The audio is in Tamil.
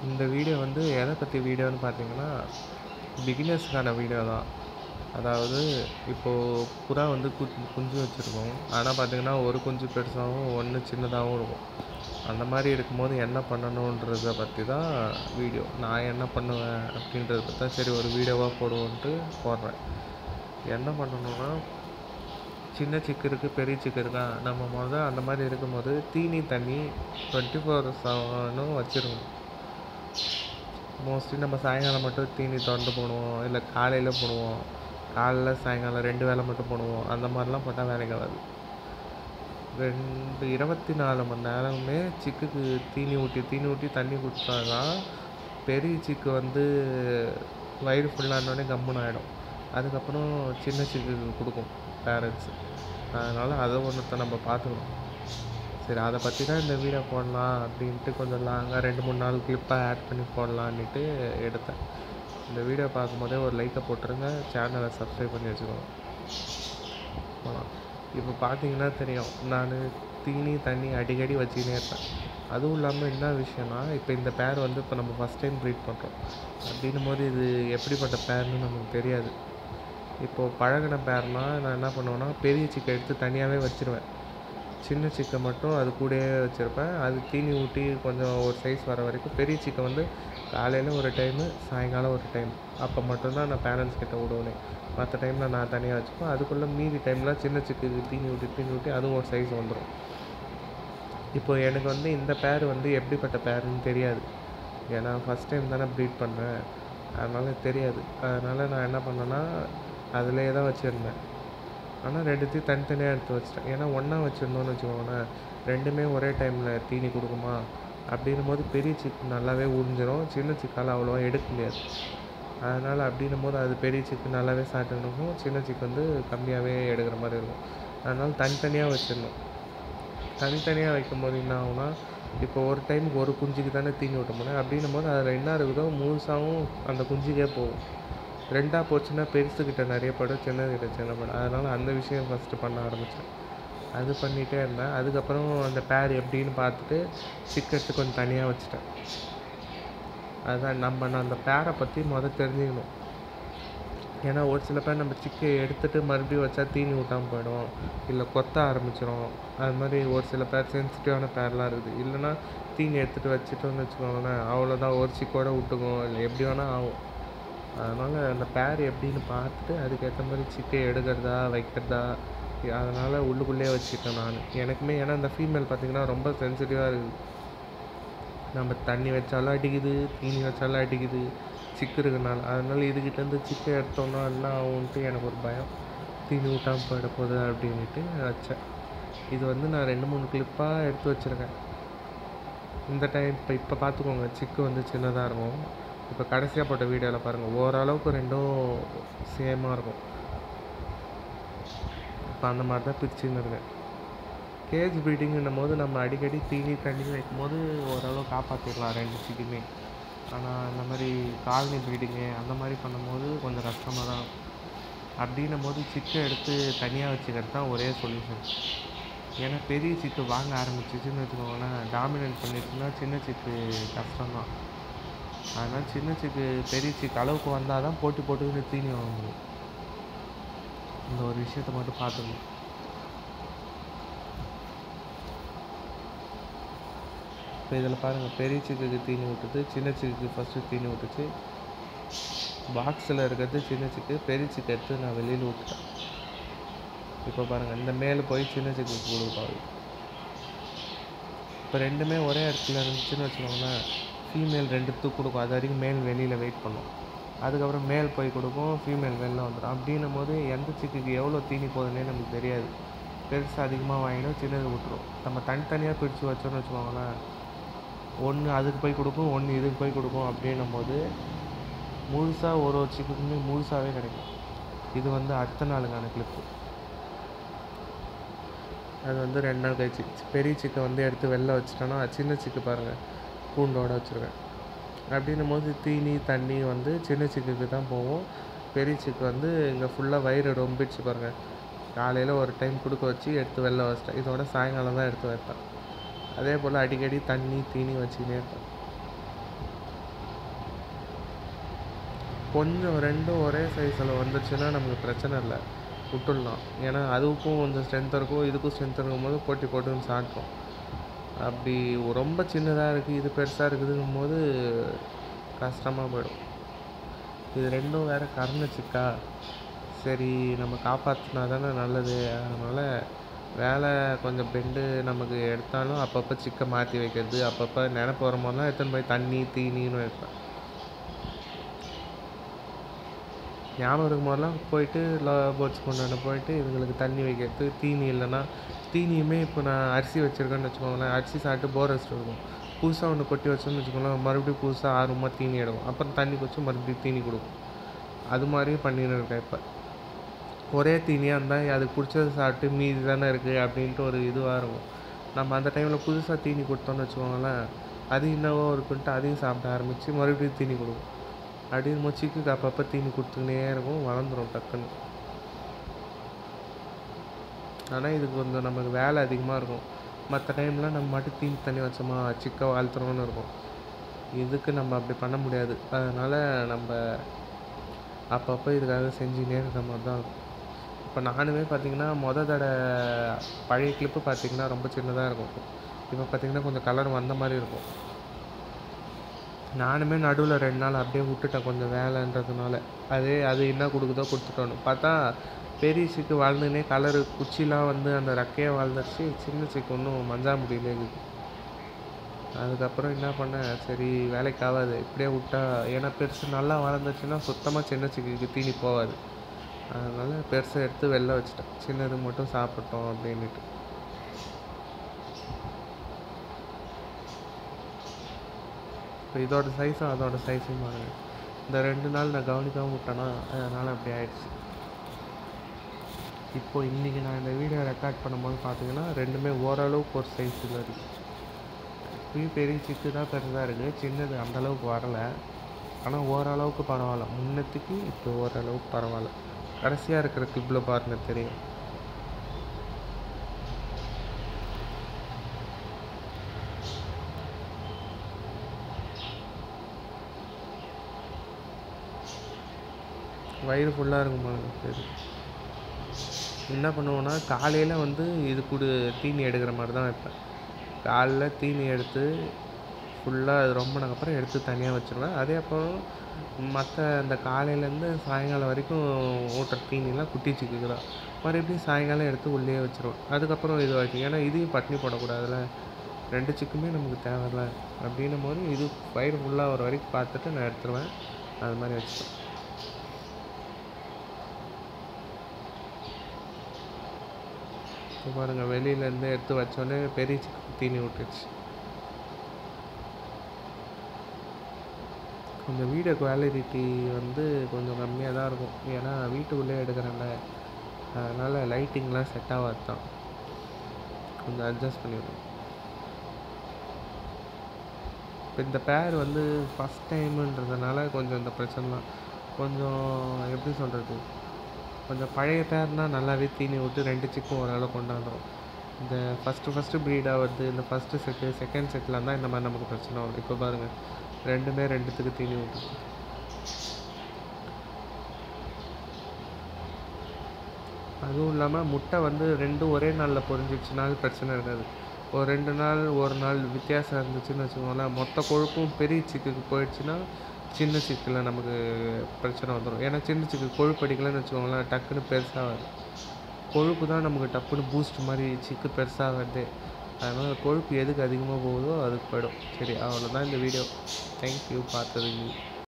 இந்த வீடியோ வந்து எதை பற்றி வீடியோன்னு பார்த்தீங்கன்னா பிகினர்ஸ்க்கான வீடியோ தான் அதாவது இப்போது புறா வந்து கு குஞ்சு வச்சுருக்கோம் ஆனால் பார்த்தீங்கன்னா ஒரு குஞ்சு பெருசாகவும் ஒன்று சின்னதாகவும் இருக்கும் அந்த மாதிரி இருக்கும்போது என்ன பண்ணணுன்றத பற்றி தான் வீடியோ நான் என்ன பண்ணுவேன் அப்படின்றத பற்றி தான் சரி ஒரு வீடியோவாக போடுவோன்ட்டு போடுறேன் என்ன பண்ணணும்னா சின்ன சிக்கு இருக்குது பெரிய சிக்கு இருக்கா நம்ம முதல் அந்த மாதிரி இருக்கும்போது தீனி தண்ணி டுவெண்ட்டி ஃபோர் செவனும் வச்சிருக்கணும் மோஸ்ட்லி நம்ம சாயங்காலம் மட்டும் தீனி திறந்து போடுவோம் இல்லை காலையில் போடுவோம் காலைல சாயங்காலம் ரெண்டு வேளை மட்டும் போடுவோம் அந்த மாதிரிலாம் போட்டால் வேலைக்கு ஆகாது ரெண்டு இருபத்தி நாலு மணி நேரமுமே சிக்குக்கு தீனி ஊட்டி தீனி ஊட்டி தண்ணி குடித்தா தான் பெரிய சிக்கு வந்து வயிறு ஃபுல்லானோடனே கம்முன்னு ஆகிடும் அதுக்கப்புறம் சின்ன சிக்குக்கு கொடுக்கும் பேரண்ட்ஸு அதனால் அதை ஒன்றத்தை நம்ம பார்த்துக்கணும் சரி அதை பற்றி தான் இந்த வீடியோ போடலாம் அப்படின்ட்டு கொஞ்சம் லாங்காக ரெண்டு மூணு நாள் கிளிப்பாக ஆட் பண்ணி போடலான்ட்டு எடுத்தேன் இந்த வீடியோ பார்க்கும்போதே ஒரு லைக்கை போட்டுருங்க சேனலை சப்ஸ்கிரைப் பண்ணி வச்சுக்கோங்க போகலாம் இப்போ பார்த்தீங்கன்னா தெரியும் நான் தீனி தண்ணி அடிக்கடி வச்சுக்கினே இருப்பேன் அதுவும் இல்லாமல் என்ன விஷயம்னா இப்போ இந்த பேர் வந்து இப்போ நம்ம ஃபஸ்ட் டைம் ப்ரீட் பண்ணுறோம் அப்படின்னும் போது இது எப்படிப்பட்ட பேர்னு நமக்கு தெரியாது இப்போது பழகின பேர்னா நான் என்ன பண்ணுவேன்னா பெரிய சிக்கை எடுத்து தனியாகவே வச்சுருவேன் சின்ன சிக்கை மட்டும் அது கூடயே வச்சுருப்பேன் அது தீனி ஊட்டி கொஞ்சம் ஒரு சைஸ் வர வரைக்கும் பெரிய சிக்கை வந்து காலையில் ஒரு டைமு சாயங்காலம் ஒரு டைம் அப்போ மட்டும்தான் நான் பேரண்ட்ஸ் கிட்ட விடுவேனே மற்ற டைமில் நான் தனியாக வச்சுப்பேன் அதுக்குள்ளே மீதி டைம்லாம் சின்ன சிக்குக்கு தீனி ஊட்டி தீனி ஊட்டி அதுவும் ஒரு சைஸ் வந்துடும் இப்போ எனக்கு வந்து இந்த பேர் வந்து எப்படிப்பட்ட பேருன்னு தெரியாது ஏன்னா ஃபஸ்ட் டைம் தானே ப்ரீட் பண்ணுறேன் அதனால் தெரியாது அதனால் நான் என்ன பண்ணேன்னா அதிலே தான் வச்சுருந்தேன் ஆனால் ரெண்டுத்தையும் தனித்தனியாக எடுத்து வச்சிட்டேன் ஏன்னா ஒன்றா வச்சுருந்தோன்னு வச்சுக்கோங்களேன் ரெண்டுமே ஒரே டைமில் தீனி கொடுக்குமா அப்படின்னும் போது பெரிய சிக்கு நல்லாவே உறிஞ்சிரும் சின்ன சிக்கால் அவ்வளோவா எடுக்க முடியாது அதனால் அப்படின்னும் போது அது பெரிய சிக்கு நல்லாவே சாப்பிட்டுருக்கும் சின்ன சிக்கு வந்து கம்மியாகவே எடுக்கிற மாதிரி இருக்கும் அதனால் தனித்தனியாக வச்சிடணும் தனித்தனியாக வைக்கும்போது என்ன ஆகும்னா இப்போ ஒரு டைமுக்கு ஒரு குஞ்சுக்கு தானே தீனி விட்ட முடியும் அப்படின்னும் போது அதில் என்ன இருக்குதோ முழுசாகவும் அந்த குஞ்சுக்கே போகும் ரெண்டாக போச்சுன்னா பெருசுக்கிட்ட நிறைய படம் சின்னதுக்கிட்ட சின்ன படம் அதனால் அந்த விஷயம் ஃபஸ்ட்டு பண்ண ஆரம்பித்தேன் அது பண்ணிகிட்டே இருந்தேன் அதுக்கப்புறம் அந்த பேர் எப்படின்னு பார்த்துட்டு சிக்கு எடுத்து கொஞ்சம் தனியாக வச்சுட்டேன் அதுதான் நம்ம நான் அந்த பேரை பற்றி மொதல் தெரிஞ்சுக்கணும் ஏன்னா ஒரு சில பேர் நம்ம சிக்கை எடுத்துகிட்டு மறுபடியும் வச்சா தீனி விட்டாமல் போயிடும் இல்லை கொத்த ஆரம்பிச்சிடும் அது மாதிரி ஒரு சில பேர் சென்சிட்டிவான பேர்லாம் இருக்குது இல்லைன்னா தீனி எடுத்துகிட்டு வச்சுட்டோன்னு வச்சுக்கோங்களேன் அவ்வளோதான் ஒரு சிக்கோட விட்டுக்கும் இல்லை எப்படி வேணால் ஆகும் அதனால் அந்த பேர் எப்படின்னு பார்த்துட்டு அதுக்கேற்ற மாதிரி சிக்கை எடுக்கிறதா வைக்கிறதா அதனால் உள்ளுக்குள்ளேயே வச்சுக்கிட்டேன் நான் எனக்குமே ஏன்னா இந்த ஃபீமேல் பார்த்திங்கன்னா ரொம்ப சென்சிட்டிவாக இருக்குது நம்ம தண்ணி வச்சாலும் அடிக்குது தீனி வச்சாலும் அடிக்குது சிக்கு இருக்கனால அதனால் இதுக்கிட்டேருந்து சிக்கை எடுத்தோம்னா என்ன ஆகும்ன்ட்டு எனக்கு ஒரு பயம் தீனி விட்டாமல் போயிட போகுது அப்படின்ட்டு வச்சேன் இது வந்து நான் ரெண்டு மூணு கிளிப்பாக எடுத்து வச்சுருக்கேன் இந்த டைம் இப்போ இப்போ பார்த்துக்கோங்க சிக்கு வந்து சின்னதாக இருக்கும் இப்போ கடைசியாக போட்ட வீடியோவில் பாருங்கள் ஓரளவுக்கு ரெண்டும் சேமாக இருக்கும் இப்போ அந்த மாதிரி தான் பிரிச்சுன்னு இருக்கேன் கேஜ் ப்ரீடிங்கும் போது நம்ம அடிக்கடி தீனி தண்ணி வைக்கும் போது ஓரளவு காப்பாற்றிடலாம் ரெண்டு சிக்குமே ஆனால் இந்த மாதிரி காலனி ப்ரீடிங்கு அந்த மாதிரி பண்ணும்போது கொஞ்சம் கஷ்டமாக தான் அப்படின்னும் போது சிக்கை எடுத்து தனியாக வச்சுக்கிறது தான் ஒரே சொல்யூஷன் ஏன்னா பெரிய சிக்கு வாங்க ஆரம்பிச்சிச்சுன்னு வச்சுக்கோங்களேன் டாமினேட் பண்ணிடுச்சுன்னா சின்ன சிக்கு கஷ்டம்தான் அதனால் சின்ன சிக்கு பெரிய சிக்கு அளவுக்கு வந்தால் தான் போட்டி போட்டுக்கிட்டு தீனி வாங்க முடியும் இந்த ஒரு விஷயத்த மட்டும் பார்த்துக்கணும் இப்போ இதில் பாருங்கள் பெரிய சிக்குக்கு தீனி விட்டுது சின்ன சிக்குக்கு ஃபஸ்ட்டு தீனி விட்டுச்சு பாக்ஸில் இருக்கிறது சின்ன சிக்கு பெரிய சிக்கு எடுத்து நான் வெளியில் விட்டுட்டேன் இப்போ பாருங்கள் இந்த மேலே போய் சின்ன சிக்குக்கு கொடுப்பாரு இப்போ ரெண்டுமே ஒரே இடத்துல இருந்துச்சுன்னு வச்சுக்கோங்களேன் ஃபீமேல் ரெண்டு தூக்கு கொடுக்கும் அது வரைக்கும் மேல் வெளியில் வெயிட் பண்ணும் அதுக்கப்புறம் மேல் போய் கொடுக்கும் ஃபீமேல் வெளில வந்துடும் அப்படின்னும் போது எந்த சிக்குக்கு எவ்வளோ தீனி போகுதுன்னே நமக்கு தெரியாது பெருசு அதிகமாக வாங்கிடும் சின்னது விட்டுரும் நம்ம தனித்தனியாக பிரித்து வச்சோன்னு வச்சுக்கோங்களேன் ஒன்று அதுக்கு போய் கொடுக்கும் ஒன்று இதுக்கு போய் கொடுக்கும் அப்படின்னும் போது முழுசாக ஒரு ஒரு சிக்குக்குமே முழுசாகவே கிடைக்கும் இது வந்து அடுத்த நாளுக்கான கிளிப்பு அது வந்து ரெண்டு நாள் கழிச்சு பெரிய சிக்கை வந்து எடுத்து வெளில வச்சிட்டோன்னா சின்ன சிக்கு பாருங்கள் கூண்டோட வச்சுருக்கேன் அப்படின்னும் போது தீனி தண்ணி வந்து சின்ன சிக்குக்கு தான் போகும் பெரிய சிக்கு வந்து இங்கே ஃபுல்லாக வயிறு ரொம்பிடுச்சு பாருங்கள் காலையில் ஒரு டைம் கொடுக்க வச்சு எடுத்து வெளில வச்சிட்டேன் இதோட சாயங்காலம் தான் எடுத்து வைப்பேன் அதே போல் அடிக்கடி தண்ணி தீனி வச்சுக்கினே இருப்பேன் கொஞ்சம் ரெண்டும் ஒரே சைஸில் வந்துச்சுன்னா நமக்கு பிரச்சனை இல்லை விட்டுடலாம் ஏன்னா அதுக்கும் கொஞ்சம் ஸ்ட்ரென்த் இருக்கும் இதுக்கும் ஸ்ட்ரென்த் இருக்கும்போது போட்டி போட்டுன்னு சாப்பிட்டோம் அப்படி ரொம்ப சின்னதாக இருக்குது இது பெருசாக இருக்குதுங்கும் போது கஷ்டமாக போயிடும் இது ரெண்டும் வேறு கறந்து சிக்கா சரி நம்ம காப்பாற்றினா தானே நல்லது அதனால் வேலை கொஞ்சம் பெண்டு நமக்கு எடுத்தாலும் அப்பப்போ சிக்கை மாற்றி வைக்கிறது அப்பப்போ நினப்பு வரும்போதெல்லாம் எடுத்துன்னு போய் தண்ணி தீனின்னு வைப்பேன் ஞாபகம் இருக்கும் போதெல்லாம் போயிட்டு லோ பேர்ட்ஸ் கொண்டாந்து போயிட்டு இதுங்களுக்கு தண்ணி வைக்கிறது தீனி இல்லைன்னா தீனியுமே இப்போ நான் அரிசி வச்சுருக்கேன்னு வச்சுக்கோங்களேன் அரிசி சாப்பிட்டு போர் அடிச்சிட்டு இருக்கும் புதுசாக ஒன்று கொட்டி வச்சோன்னு வச்சுக்கோங்களேன் மறுபடியும் புதுசாக ஆர்வமாக தீனி எடுக்கும் அப்புறம் தண்ணி வச்சு மறுபடியும் தீனி கொடுக்கும் அது மாதிரியும் பண்ணின்னு இருக்கேன் இப்போ ஒரே தீனியாக இருந்தால் அதுக்கு பிடிச்சது சாப்பிட்டு மீதி தானே இருக்குது அப்படின்ட்டு ஒரு இதுவாக இருக்கும் நம்ம அந்த டைமில் புதுசாக தீனி கொடுத்தோன்னு வச்சுக்கோங்களேன் அது என்னவோ இருக்குன்ட்டு அதையும் சாப்பிட ஆரம்பித்து மறுபடியும் தீனி கொடுக்கும் அப்படின்னு சிக்குக்கு அப்பப்போ தீனி கொடுத்துக்கினே இருக்கும் வளர்ந்துடும் டக்குன்னு ஆனால் இது கொஞ்சம் நமக்கு வேலை அதிகமாக இருக்கும் மற்ற டைம்லாம் நம்ம மட்டும் தீனி தண்ணி வச்சோமா சிக்கை வளர்த்துறோன்னு இருக்கும் இதுக்கு நம்ம அப்படி பண்ண முடியாது அதனால் நம்ம அப்பப்போ இதுக்காக செஞ்சுனே இருக்கிற மாதிரி தான் இருக்கும் இப்போ நானுமே பார்த்தீங்கன்னா மொதல் தடவை பழைய கிளிப்பு பார்த்தீங்கன்னா ரொம்ப சின்னதாக இருக்கும் இப்போ பார்த்தீங்கன்னா கொஞ்சம் கலர் வந்த மாதிரி இருக்கும் நானுமே நடுவில் ரெண்டு நாள் அப்படியே விட்டுட்டேன் கொஞ்சம் வேலைன்றதுனால அதே அது என்ன கொடுக்குதோ கொடுத்துட்டோன்னு பார்த்தா பெரிய சிக்கு வளர்ந்துனே கலரு குச்சிலாம் வந்து அந்த ரெக்கையை வளர்ந்துருச்சு சின்ன சிக்கு ஒன்றும் மஞ்சா முடியல இருக்குது அதுக்கப்புறம் என்ன பண்ணேன் சரி வேலைக்கு ஆகாது இப்படியே விட்டா ஏன்னா பெருசு நல்லா வளர்ந்துச்சுன்னா சுத்தமாக சின்ன சிக்குக்கு தீனி போகாது அதனால் பெருசை எடுத்து வெளில வச்சுட்டேன் சின்னது மட்டும் சாப்பிட்டோம் அப்படின்னுட்டு இப்போ இதோட சைஸும் அதோட சைஸும் பாருங்க இந்த ரெண்டு நாள் நான் கவனிக்காமல் விட்டேன்னா அதனால் அப்படி ஆயிடுச்சு இப்போ இன்றைக்கி நான் இந்த வீடியோ ரெக்கார்ட் பண்ணும்போது பார்த்தீங்கன்னா ரெண்டுமே ஓரளவுக்கு ஒரு சைஸில் இருக்குது இப்பயும் பெரிய சிக்கு தான் பெருசாக இருக்குது சின்னது அந்தளவுக்கு வரலை ஆனால் ஓரளவுக்கு பரவாயில்ல முன்னத்துக்கு இப்போ ஓரளவுக்கு பரவாயில்ல கடைசியாக இருக்கிற கிளிப்பில் பாருங்க தெரியும் வயிறு ஃபுல்லாக இருக்கும் பாருங்க சரி என்ன பண்ணுவோன்னா காலையில் வந்து இது கூட தீனி எடுக்கிற மாதிரி தான் வைப்பேன் காலைல தீனி எடுத்து ஃபுல்லாக அது ரொம்பினக்கு அப்புறம் எடுத்து தனியாக வச்சுருவேன் அதே அப்புறம் மற்ற அந்த காலையிலேருந்து சாயங்காலம் வரைக்கும் ஊட்டுற தீனிலாம் குட்டி சிக்குக்கு தான் மறுபடியும் சாயங்காலம் எடுத்து உள்ளே வச்சுருவேன் அதுக்கப்புறம் இது வரைக்கும் ஏன்னா இதையும் பட்டினி போடக்கூடாதுல்ல ரெண்டு சிக்குமே நமக்கு தேவையில்ல அப்படின்னும் போது இது வயிறு ஃபுல்லாக ஒரு வரைக்கும் பார்த்துட்டு நான் எடுத்துருவேன் அது மாதிரி வச்சுப்பேன் இப்போ பாருங்கள் வெளியிலேருந்து எடுத்து வச்சோடனே பெரிய சிக்கு தீனி விட்டுச்சு கொஞ்சம் வீடியோ குவாலிட்டி வந்து கொஞ்சம் கம்மியாக தான் இருக்கும் ஏன்னா வீட்டுக்குள்ளே எடுக்கிறேன்ல அதனால் லைட்டிங்லாம் செட் ஆகாது தான் கொஞ்சம் அட்ஜஸ்ட் பண்ணிடுவோம் இப்போ இந்த பேர் வந்து ஃபஸ்ட் டைமுன்றதுனால கொஞ்சம் இந்த பிரச்சனைலாம் கொஞ்சம் எப்படி சொல்கிறது கொஞ்சம் பழைய பேர்னால் நல்லாவே தீனி விட்டு ரெண்டு சிக்கும் ஓரளவு கொண்டாந்துரும் இந்த ஃபஸ்ட்டு ஃபஸ்ட்டு ப்ரீடாக வருது இந்த ஃபஸ்ட்டு செட்டு செகண்ட் செட்டில் இருந்தால் இந்த மாதிரி நமக்கு பிரச்சனை வரும் இப்போ பாருங்கள் ரெண்டுமே ரெண்டுத்துக்கு தீனி விட்டு அதுவும் இல்லாமல் முட்டை வந்து ரெண்டும் ஒரே நாளில் பொரிஞ்சிச்சுனாலும் பிரச்சனை இருக்காது ஒரு ரெண்டு நாள் ஒரு நாள் வித்தியாசம் இருந்துச்சுன்னு வச்சுக்கோங்களேன் மொத்த கொழுப்பும் பெரிய சிக்குக்கு போயிடுச்சுன்னா சின்ன சிக்கில் நமக்கு பிரச்சனை வந்துடும் ஏன்னா சின்ன சிக்கு கொழுப்பு அடிக்கலைன்னு வச்சுக்கோங்களேன் டக்குன்னு பெருசாகாது கொழுப்பு தான் நமக்கு டப்புன்னு பூஸ்ட் மாதிரி சிக்கு பெருசாக வருது அதனால் கொழுப்பு எதுக்கு அதிகமாக போகுதோ அதுக்கு போயிடும் சரி அவ்வளோதான் இந்த வீடியோ தேங்க்யூ பார்த்ததுக்கு